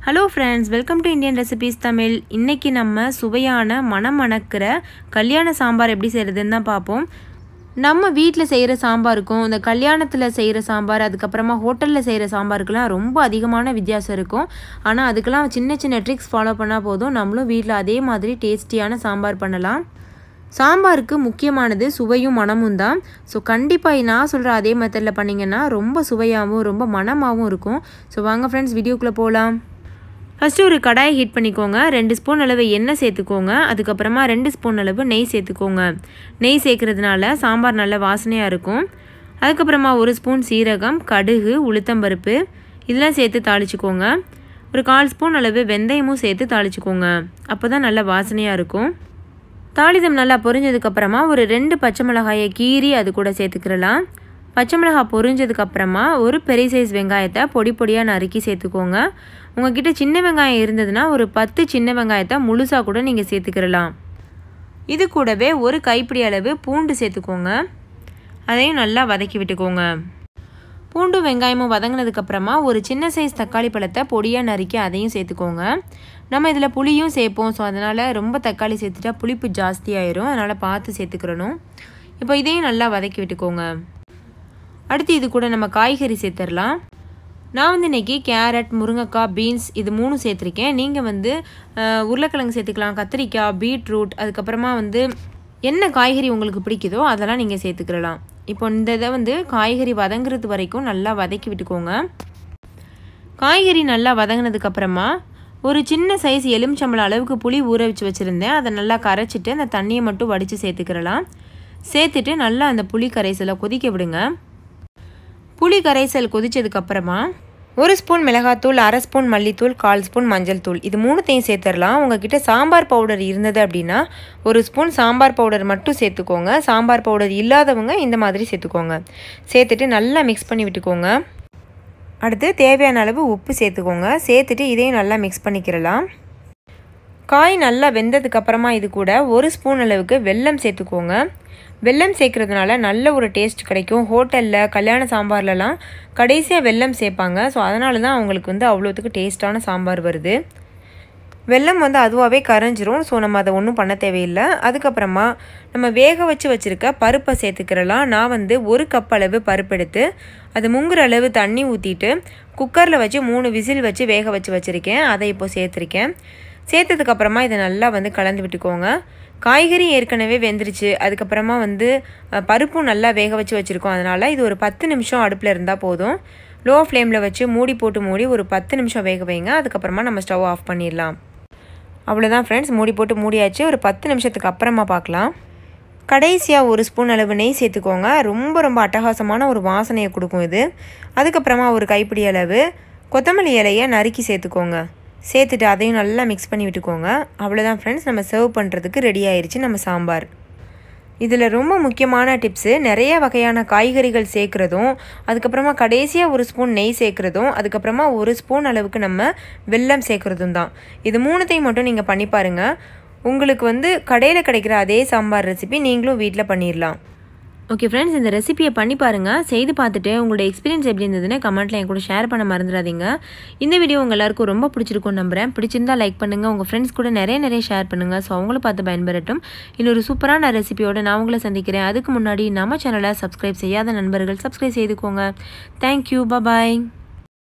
hello friends welcome to Indian recipes Tamil இன்றைக்கி நம்ம சுவையான மனம் மணக்கிற கல்யாண சாம்பார் எப்படி செய்கிறதுன்னு தான் பார்ப்போம் நம்ம வீட்டில் செய்கிற சாம்பாருக்கும் இந்த கல்யாணத்தில் செய்கிற சாம்பார் அதுக்கப்புறமா ஹோட்டலில் செய்கிற சாம்பாருக்கெல்லாம் ரொம்ப அதிகமான வித்தியாசம் இருக்கும் ஆனால் அதுக்கெல்லாம் சின்ன சின்ன ட்ரிக்ஸ் ஃபாலோ பண்ணால் போதும் நம்மளும் வீட்டில் அதே மாதிரி டேஸ்டியான சாம்பார் பண்ணலாம் சாம்பாருக்கு முக்கியமானது சுவையும் மனமும் தான் ஸோ கண்டிப்பாக நான் சொல்கிற அதே மெத்தடில் பண்ணிங்கன்னா ரொம்ப சுவையாகவும் ரொம்ப மனமாகவும் இருக்கும் ஸோ வாங்க ஃப்ரெண்ட்ஸ் வீடியோக்குள்ளே போகலாம் ஃபஸ்ட்டு ஒரு கடாயை ஹீட் பண்ணிக்கோங்க ரெண்டு ஸ்பூன் அளவு எண்ணெய் சேர்த்துக்கோங்க அதுக்கப்புறமா ரெண்டு ஸ்பூன் அளவு நெய் சேர்த்துக்கோங்க நெய் சேர்க்கறதுனால சாம்பார் நல்ல வாசனையாக இருக்கும் அதுக்கப்புறமா ஒரு ஸ்பூன் சீரகம் கடுகு உளுத்தம்பருப்பு இதெல்லாம் சேர்த்து தாளிச்சுக்கோங்க ஒரு கால் ஸ்பூன் அளவு வெந்தயமும் சேர்த்து தாளிச்சுக்கோங்க அப்போ தான் நல்ல வாசனையாக இருக்கும் தாளிதம் நல்லா பொரிஞ்சதுக்கப்புறமா ஒரு ரெண்டு பச்சை மிளகாயை கீறி அது கூட சேர்த்துக்கிறலாம் பச்சை மிளகாய் பொரிஞ்சதுக்கப்புறமா ஒரு பெரிய சைஸ் வெங்காயத்தை பொடி பொடியாக நறுக்கி சேர்த்துக்கோங்க உங்ககிட்ட சின்ன வெங்காயம் இருந்ததுன்னா ஒரு பத்து சின்ன வெங்காயத்தை முழுசாக கூட நீங்கள் சேர்த்துக்கிறலாம் இது கூடவே ஒரு கைப்பிடி அளவு பூண்டு சேர்த்துக்கோங்க அதையும் நல்லா வதக்கி விட்டுக்கோங்க பூண்டு வெங்காயமும் வதங்கினதுக்கப்புறமா ஒரு சின்ன சைஸ் தக்காளி பழத்தை பொடியாக நறுக்கி அதையும் சேர்த்துக்கோங்க நம்ம இதில் புளியும் சேர்ப்போம் ஸோ அதனால் ரொம்ப தக்காளி சேர்த்துட்டா புளிப்பு ஜாஸ்தியாயிரும் அதனால் பார்த்து சேர்த்துக்கிறணும் இப்போ இதையும் நல்லா வதக்கி விட்டுக்கோங்க அடுத்து இது கூட நம்ம காய்கறி சேர்த்துடலாம் நான் வந்து இன்றைக்கி கேரட் முருங்கைக்காய் பீன்ஸ் இது மூணும் சேர்த்துருக்கேன் நீங்கள் வந்து உருளைக்கிழங்கு சேர்த்துக்கலாம் கத்திரிக்காய் பீட்ரூட் அதுக்கப்புறமா வந்து என்ன காய்கறி உங்களுக்கு பிடிக்குதோ அதெல்லாம் நீங்கள் சேர்த்துக்கிறலாம் இப்போ இந்த இதை வந்து காய்கறி வதங்குறது வரைக்கும் நல்லா வதக்கி விட்டுக்கோங்க காய்கறி நல்லா வதங்கினதுக்கப்புறமா ஒரு சின்ன சைஸ் எலுமிச்சம்பளம் அளவுக்கு புளி ஊற வச்சு வச்சுருந்தேன் அதை நல்லா கரைச்சிட்டு அந்த தண்ணியை மட்டும் வடித்து சேர்த்துக்கிறலாம் சேர்த்துட்டு நல்லா அந்த புளி கரைசலை கொதிக்க விடுங்க புளி கரைசல் கொதிச்சதுக்கப்புறமா ஒரு ஸ்பூன் மிளகாத்தூள் அரை ஸ்பூன் மல்லித்தூள் கால் ஸ்பூன் மஞ்சள் தூள் இது மூணுத்தையும் சேர்த்துடலாம் உங்ககிட்ட சாம்பார் பவுடர் இருந்தது அப்படின்னா ஒரு ஸ்பூன் சாம்பார் பவுடர் மட்டும் சேர்த்துக்கோங்க சாம்பார் பவுடர் இல்லாதவங்க இந்த மாதிரி சேர்த்துக்கோங்க சேர்த்துட்டு நல்லா மிக்ஸ் பண்ணி விட்டுக்கோங்க அடுத்து தேவையான அளவு உப்பு சேர்த்துக்கோங்க சேர்த்துட்டு இதையும் நல்லா மிக்ஸ் பண்ணிக்கிறலாம் காய் நல்லா வெந்ததுக்கப்புறமா இது கூட ஒரு ஸ்பூன் அளவுக்கு வெல்லம் சேர்த்துக்கோங்க வெல்லம் சேர்க்குறதுனால நல்ல ஒரு டேஸ்ட் கிடைக்கும் ஹோட்டலில் கல்யாண சாம்பார்லலாம் கடைசியாக வெல்லம் சேர்ப்பாங்க ஸோ அதனால தான் அவங்களுக்கு வந்து அவ்வளோத்துக்கு டேஸ்ட்டான சாம்பார் வருது வெல்லம் வந்து அதுவாகவே கரைஞ்சிரும் ஸோ நம்ம அதை ஒன்றும் பண்ண தேவையில்லை அதுக்கப்புறமா நம்ம வேக வச்சு வச்சுருக்க பருப்பை சேர்த்துக்கிறலாம் நான் வந்து ஒரு கப் அளவு பருப்பு எடுத்து அது முங்குற அளவு தண்ணி ஊற்றிட்டு குக்கரில் வச்சு மூணு விசில் வச்சு வேக வச்சு வச்சுருக்கேன் அதை இப்போ சேர்த்துருக்கேன் சேர்த்ததுக்கப்புறமா இதை நல்லா வந்து கலந்து விட்டுக்கோங்க காய்கறி ஏற்கனவே வெந்துருச்சு அதுக்கப்புறமா வந்து பருப்பும் நல்லா வேக வச்சு வச்சுருக்கோம் அதனால் இது ஒரு பத்து நிமிஷம் அடுப்பில் இருந்தால் போதும் லோ ஃப்ளேமில் வச்சு மூடி போட்டு மூடி ஒரு பத்து நிமிஷம் வேக வைங்க அதுக்கப்புறமா நம்ம ஸ்டவ் ஆஃப் பண்ணிடலாம் அவ்வளோதான் ஃப்ரெண்ட்ஸ் மூடி போட்டு மூடியாச்சு ஒரு பத்து நிமிஷத்துக்கு அப்புறமா பார்க்கலாம் கடைசியாக ஒரு ஸ்பூன் அளவு நெய் சேர்த்துக்கோங்க ரொம்ப ரொம்ப அட்டகாசமான ஒரு வாசனையை கொடுக்கும் இது அதுக்கப்புறமா ஒரு கைப்பிடி அளவு கொத்தமல்லி இலையை நறுக்கி சேர்த்துக்கோங்க சேர்த்துட்டு அதையும் நல்லா மிக்ஸ் பண்ணி விட்டுக்கோங்க அவ்வளோதான் ஃப்ரெண்ட்ஸ் நம்ம சர்வ் பண்ணுறதுக்கு ரெடி ஆயிடுச்சு நம்ம சாம்பார் இதில் ரொம்ப முக்கியமான டிப்ஸு நிறைய வகையான காய்கறிகள் சேர்க்குறதும் அதுக்கப்புறமா கடைசியாக ஒரு ஸ்பூன் நெய் சேர்க்குறதும் அதுக்கப்புறமா ஒரு ஸ்பூன் அளவுக்கு நம்ம வெல்லம் சேர்க்குறதும் தான் இது மூணுத்தையும் மட்டும் நீங்கள் பண்ணி பாருங்கள் உங்களுக்கு வந்து கடையில் கிடைக்கிற அதே சாம்பார் ரெசிபி நீங்களும் வீட்டில் பண்ணிடலாம் ஓகே ஃப்ரெண்ட்ஸ் இந்த ரெசிபியை பண்ணி பாருங்கள் செய்து பார்த்துட்டு உங்களோட எக்ஸ்பீரியன்ஸ் எப்படி இருந்ததுன்னு கமெண்ட்டில் என் கூட ஷேர் பண்ண மறந்துடாதீங்க இந்த வீடியோ உங்கள் எல்லாருக்கும் ரொம்ப பிடிச்சிருக்கும் நம்புறேன் பிடிச்சிருந்தா லைக் பண்ணுங்கள் உங்கள் ஃப்ரெண்ட்ஸ் கூட நிறைய நிறைய ஷேர் பண்ணுங்கள் ஸோ அவங்கள பார்த்து பயன்பெறட்டும் இன்னொரு சூப்பரான ரெசிபியோடு நான் உங்களை சந்திக்கிறேன் அதுக்கு முன்னாடி நம்ம சேனலை சப்ஸ்கிரைப் செய்யாத நண்பர்கள் சப்ஸ்கிரைப் செய்துக்கோங்க தேங்க்யூ பாய்